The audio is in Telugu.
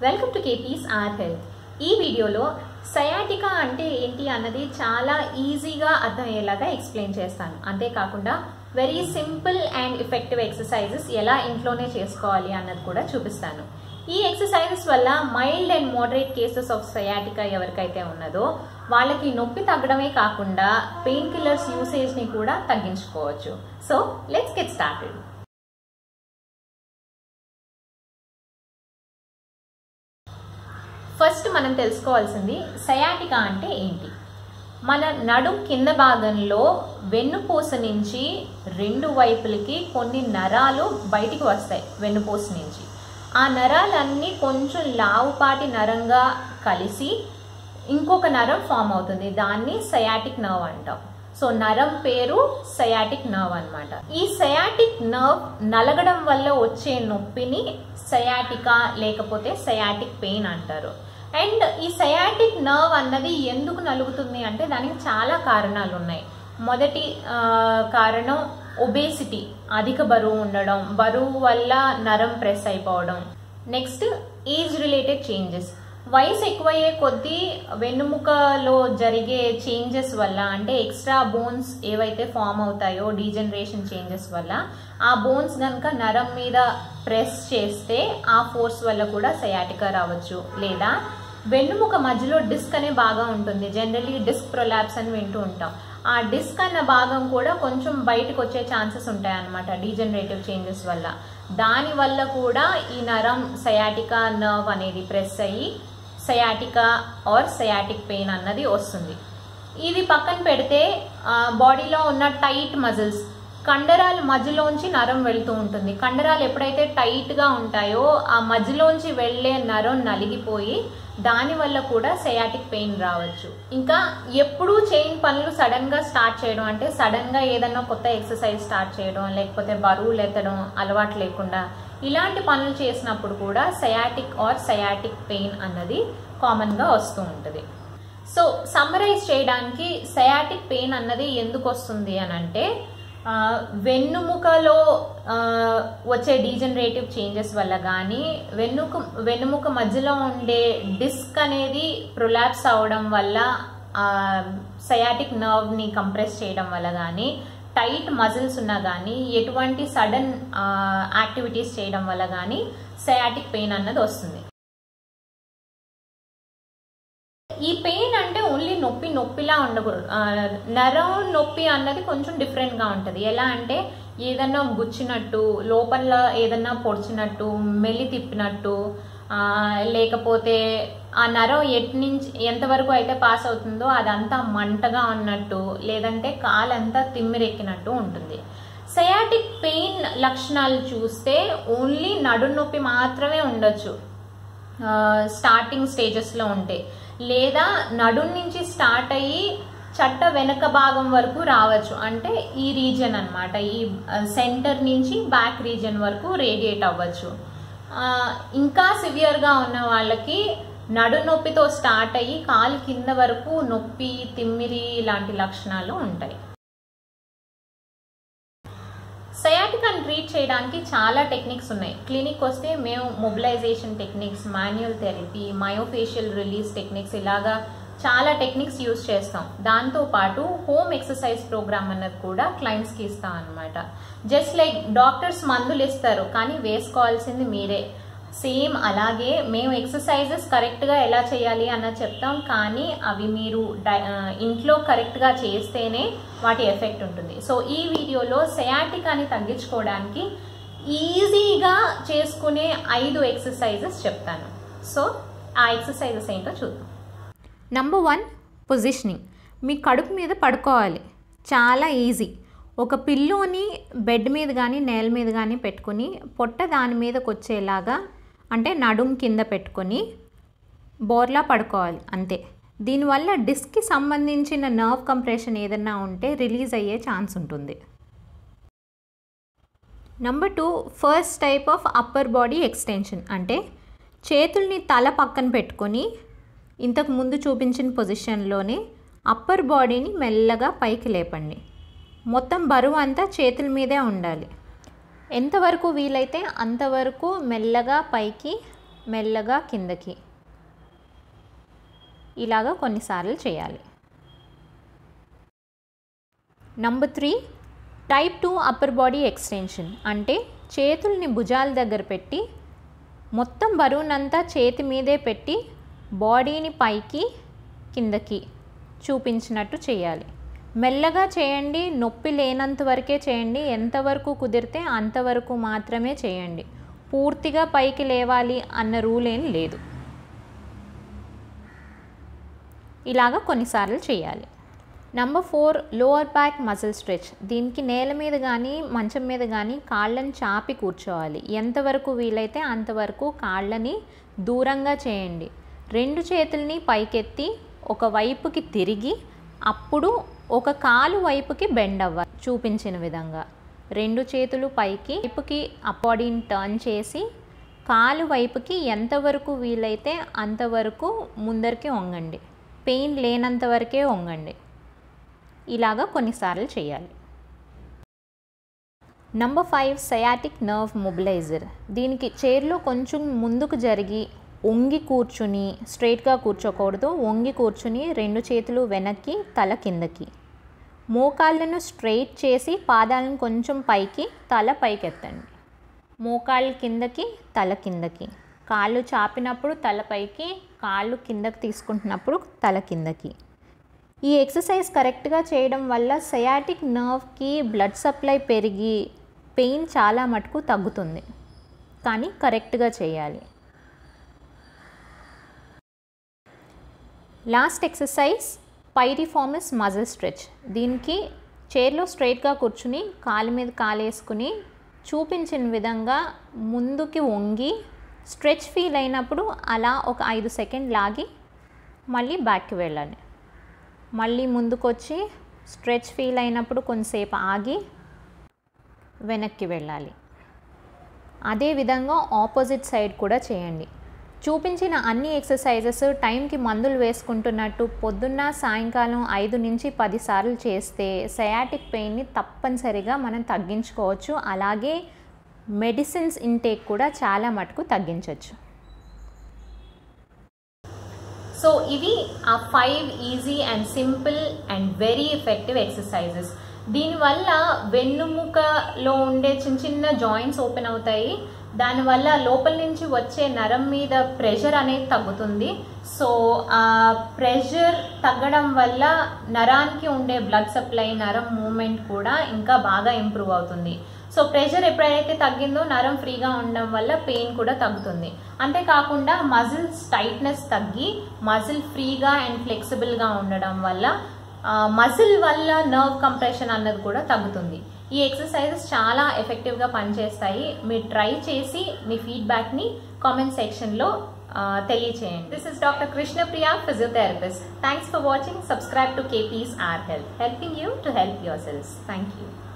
welcome to KP's our health ఈ వీడియోలో సయాటికా అంటే ఏంటి అన్నది చాలా ఈజీగా అర్థమయ్యేలాగా ఎక్స్ప్లెయిన్ చేస్తాను అంతేకాకుండా very simple and effective exercises ఎలా ఇంట్లోనే చేసుకోవాలి అన్నది కూడా చూపిస్తాను ఈ ఎక్సర్సైజెస్ వల్ల mild and moderate cases of sciatica ఎవరికైతే ఉన్నదో వాళ్ళకి నొప్పి తగ్గడమే కాకుండా పెయిన్ కిల్లర్స్ యూసేజ్ని కూడా తగ్గించుకోవచ్చు so let's get started first మనం తెలుసుకోవాల్సింది సయాటికా అంటే ఏంటి మన నడుం కింద భాగంలో వెన్నుపూస నుంచి రెండు వైపులకి కొన్ని నరాలు బయటికి వస్తాయి వెన్నుపూస నుంచి ఆ నరాలన్నీ కొంచెం లావుపాటి నరంగా కలిసి ఇంకొక నరం ఫామ్ అవుతుంది దాన్ని సయాటిక్ నర్వ్ అంటాం సో నరం పేరు సయాటిక్ నర్వ్ అనమాట ఈ సయాటిక్ నర్వ్ నలగడం వల్ల వచ్చే నొప్పిని సయాటికా లేకపోతే సయాటిక్ పెయిన్ అంటారు అండ్ ఈ సయాటిక్ నర్వ్ అన్నది ఎందుకు నలుగుతుంది అంటే దానికి చాలా కారణాలు ఉన్నాయి మొదటి కారణం ఒబేసిటీ అధిక బరువు ఉండడం బరువు వల్ల నరం ప్రెస్ అయిపోవడం నెక్స్ట్ ఏజ్ రిలేటెడ్ చేంజెస్ వయసు ఎక్కువయ్యే కొద్దీ వెన్నుముకలో జరిగే చేంజెస్ వల్ల అంటే ఎక్స్ట్రా బోన్స్ ఏవైతే ఫామ్ అవుతాయో డీజనరేషన్ చేంజెస్ వల్ల ఆ బోన్స్ కనుక నరం మీద ప్రెస్ చేస్తే ఆ ఫోర్స్ వల్ల కూడా సయాటికా రావచ్చు లేదా వెన్నుముక మధ్యలో డిస్క్ అనే భాగం ఉంటుంది జనరలీ డిస్క్ ప్రొలాప్స్ అని వింటూ ఉంటాం ఆ డిస్క్ అన్న భాగం కూడా కొంచెం బయటకు వచ్చే ఛాన్సెస్ ఉంటాయి అన్నమాట డీజనరేటివ్ చేంజెస్ వల్ల దాని వల్ల కూడా ఈ నరం సయాటికా నర్వ్ అనేది ప్రెస్ అయ్యి సయాటికా ఆర్ సయాటిక్ పెయిన్ అన్నది వస్తుంది ఇవి పక్కన పెడితే బాడీలో ఉన్న టైట్ మజిల్స్ కండరాల మధ్యలోంచి నరం వెళ్తూ ఉంటుంది కండరాలు ఎప్పుడైతే టైట్గా ఉంటాయో ఆ మధ్యలోంచి వెళ్ళే నరం నలిగిపోయి దానివల్ల కూడా సయాటిక్ పెయిన్ రావచ్చు ఇంకా ఎప్పుడూ చైన్ పనులు సడన్గా స్టార్ట్ చేయడం అంటే సడన్గా ఏదన్నా కొత్త ఎక్సర్సైజ్ స్టార్ట్ చేయడం లేకపోతే బరువులు ఎత్తడం అలవాటు లేకుండా ఇలాంటి పనులు చేసినప్పుడు కూడా సయాటిక్ ఆర్ సయాటిక్ పెయిన్ అన్నది కామన్గా వస్తూ ఉంటుంది సో సమ్మరైజ్ చేయడానికి సయాటిక్ పెయిన్ అన్నది ఎందుకు వస్తుంది అని అంటే వెన్నుముకలో వచ్చే డీజనరేటివ్ చేంజెస్ వల్ల కానీ వెన్నుక వెన్నుముక మధ్యలో ఉండే డిస్క్ అనేది ప్రొలాప్స్ అవడం వల్ల సయాటిక్ నర్వ్ని కంప్రెస్ చేయడం వల్ల కానీ టైట్ మజిల్స్ ఉన్నా కానీ ఎటువంటి సడన్ యాక్టివిటీస్ చేయడం వల్ల కానీ సయాటిక్ పెయిన్ అన్నది వస్తుంది ఈ పెయిన్ అంటే ఓన్లీ నొప్పి నొప్పిలా ఉండకూడదు నరం నొప్పి అన్నది కొంచెం డిఫరెంట్గా ఉంటుంది ఎలా అంటే ఏదన్నా గుచ్చినట్టు లోపల ఏదన్నా పొడిచినట్టు మెల్లి తిప్పినట్టు లేకపోతే ఆ నరం ఎటు నుంచి ఎంతవరకు అయితే పాస్ అవుతుందో అదంతా మంటగా ఉన్నట్టు లేదంటే కాలంతా తిమ్మిరెక్కినట్టు ఉంటుంది సయాటిక్ పెయిన్ లక్షణాలు చూస్తే ఓన్లీ నడు నొప్పి మాత్రమే ఉండొచ్చు స్టార్టింగ్ స్టేజెస్లో ఉంటే లేదా నడుం నుంచి స్టార్ట్ అయ్యి చట్ట వెనక భాగం వరకు రావచ్చు అంటే ఈ రీజన్ అనమాట ఈ సెంటర్ నుంచి బ్యాక్ రీజన్ వరకు రేడియేట్ అవ్వచ్చు ఇంకా సివియర్గా ఉన్న వాళ్ళకి నడు నొప్పితో స్టార్ట్ అయ్యి కాలు కింద వరకు నొప్పి తిమ్మిరి లాంటి లక్షణాలు ఉంటాయి సయాటికాని ట్రీట్ చేయడానికి చాలా టెక్నిక్స్ ఉన్నాయి క్లినిక్ వస్తే మేము mobilization techniques manual therapy myofascial release techniques ఇలాగా చాలా టెక్నిక్స్ యూస్ చేస్తాం దాంతోపాటు హోమ్ ఎక్సర్సైజ్ ప్రోగ్రామ్ అన్నది కూడా క్లయింట్స్కి ఇస్తాం అనమాట జస్ట్ లైక్ డాక్టర్స్ మందులు ఇస్తారు కానీ వేసుకోవాల్సింది మీరే సేమ్ అలాగే మేము ఎక్సర్సైజెస్ కరెక్ట్గా ఎలా చేయాలి అన్నది చెప్తాం కానీ అవి మీరు ఇంట్లో కరెక్ట్గా చేస్తేనే వాటి ఎఫెక్ట్ ఉంటుంది సో ఈ వీడియోలో సయాటికాని తగ్గించుకోవడానికి ఈజీగా చేసుకునే ఐదు ఎక్సర్సైజెస్ చెప్తాను సో ఆ ఎక్సర్సైజెస్ ఏంటో చూద్దాం నంబర్ వన్ పొజిషనింగ్ మీ కడుపు మీద పడుకోవాలి చాలా ఈజీ ఒక పిల్లోని బెడ్ మీద కానీ నేల మీద కానీ పెట్టుకుని పొట్ట దాని మీదకి వచ్చేలాగా అంటే నడుం కింద పెట్టుకొని బోర్లా పడుకోవాలి అంతే దీనివల్ల డిస్క్కి సంబంధించిన నర్వ్ కంప్రెషన్ ఏదన్నా ఉంటే రిలీజ్ అయ్యే ఛాన్స్ ఉంటుంది number two first type of upper body extension అంటే చేతుల్ని తల పక్కన పెట్టుకొని ఇంతకు ముందు చూపించిన పొజిషన్లోనే అప్పర్ బాడీని మెల్లగా పైకి లేపండి మొత్తం బరువు అంతా చేతుల మీదే ఉండాలి ఎంతవరకు వీలైతే అంతవరకు మెల్లగా పైకి మెల్లగా కిందకి ఇలాగా కొన్నిసార్లు చేయాలి number three type two upper body extension అంటే చేతుల్ని భుజాల దగ్గర పెట్టి మొత్తం బరువునంతా చేతి మీదే పెట్టి బాడీని పైకి కిందకి చూపించినట్టు చేయాలి మెల్లగా చేయండి నొప్పి లేనంత వరకే చేయండి ఎంతవరకు కుదిరితే అంతవరకు మాత్రమే చేయండి పూర్తిగా పైకి లేవాలి అన్న రూల్ ఏం లేదు ఇలాగ కొన్నిసార్లు చేయాలి number four lower back muscle stretch దీనికి నేల మీద కానీ మంచం మీద కానీ కాళ్ళని చాపి కూర్చోవాలి ఎంతవరకు వీలైతే అంతవరకు కాళ్ళని దూరంగా చేయండి రెండు చేతుల్ని పైకెత్తి ఒక వైపుకి తిరిగి అప్పుడు ఒక కాలు వైపుకి బెండ్ అవ్వాలి చూపించిన విధంగా రెండు చేతులు పైకి వైపుకి బాడీని టర్న్ చేసి కాలు వైపుకి ఎంతవరకు వీలైతే అంతవరకు ముందరికి వంగండి పెయిన్ లేనంత వరకే వంగండి ఇలాగా కొన్నిసార్లు చేయాలి number five sciatic nerve mobilizer దీనికి చైర్లో కొంచెం ముందుకు జరిగి వంగి కూర్చుని స్ట్రైట్గా కూర్చోకూడదు వంగి కూర్చుని రెండు చేతులు వెనక్కి తల కిందకి మోకాళ్ళను స్ట్రైట్ చేసి పాదాలను కొంచెం పైకి తల పైకెత్తండి మోకాళ్ళు కిందకి తల కిందకి కాళ్ళు చాపినప్పుడు తల పైకి కాళ్ళు కిందకి తీసుకుంటున్నప్పుడు తల కిందకి ఈ ఎక్సర్సైజ్ కరెక్ట్గా చేయడం వల్ల సయాటిక్ నర్వ్కి బ్లడ్ సప్లై పెరిగి పెయిన్ చాలా మటుకు తగ్గుతుంది కానీ కరెక్ట్గా చేయాలి last exercise piriformis muscle stretch దీనికి చైర్లో స్ట్రైట్గా కూర్చుని కాలు మీద కాలేసుకుని చూపించిన విధంగా ముందుకి వంగి స్ట్రెచ్ ఫీల్ అయినప్పుడు అలా ఒక ఐదు సెకండ్ లాగి మళ్ళీ బ్యాక్కి వెళ్ళాలి మళ్ళీ ముందుకొచ్చి స్ట్రెచ్ ఫీల్ అయినప్పుడు కొంతసేపు ఆగి వెనక్కి వెళ్ళాలి అదేవిధంగా ఆపోజిట్ సైడ్ కూడా చేయండి చూపించిన అన్ని ఎక్సర్సైజెస్ టైంకి మందులు వేసుకుంటున్నట్టు పొద్దున్న సాయంకాలం ఐదు నుంచి పది సార్లు చేస్తే సయాటిక్ పెయిన్ని తప్పనిసరిగా మనం తగ్గించుకోవచ్చు అలాగే మెడిసిన్స్ ఇంటేక్ కూడా చాలా మటుకు తగ్గించవచ్చు సో ఇవి ఆ five easy and simple and very effective exercises దీనివల్ల వెన్నుముకలో ఉండే చిన్న చిన్న జాయింట్స్ ఓపెన్ అవుతాయి దానివల్ల లోపల నుంచి వచ్చే నరం మీద ప్రెషర్ అనేది తగ్గుతుంది సో ఆ ప్రెషర్ తగ్గడం వల్ల నరానికి ఉండే బ్లడ్ సప్లై నరం మూమెంట్ కూడా ఇంకా బాగా ఇంప్రూవ్ అవుతుంది సో ప్రెషర్ ఎప్పుడైతే తగ్గిందో నరం ఫ్రీగా ఉండడం వల్ల పెయిన్ కూడా తగ్గుతుంది అంతేకాకుండా మజిల్స్ టైట్నెస్ తగ్గి మజిల్ ఫ్రీగా అండ్ ఫ్లెక్సిబుల్గా ఉండడం వల్ల మజిల్ వల్ల నర్వ్ కంప్రెషన్ అన్నది కూడా తగ్గుతుంది ఈ ఎక్సర్సైజెస్ చాలా ఎఫెక్టివ్గా పనిచేస్తాయి మీరు ట్రై చేసి మీ ఫీడ్బ్యాక్ని కామెంట్ సెక్షన్లో తెలియచేయండి this is doctor Krishnapriya physiotherapist thanks for watching subscribe to KP's our health helping you to help your selves thank you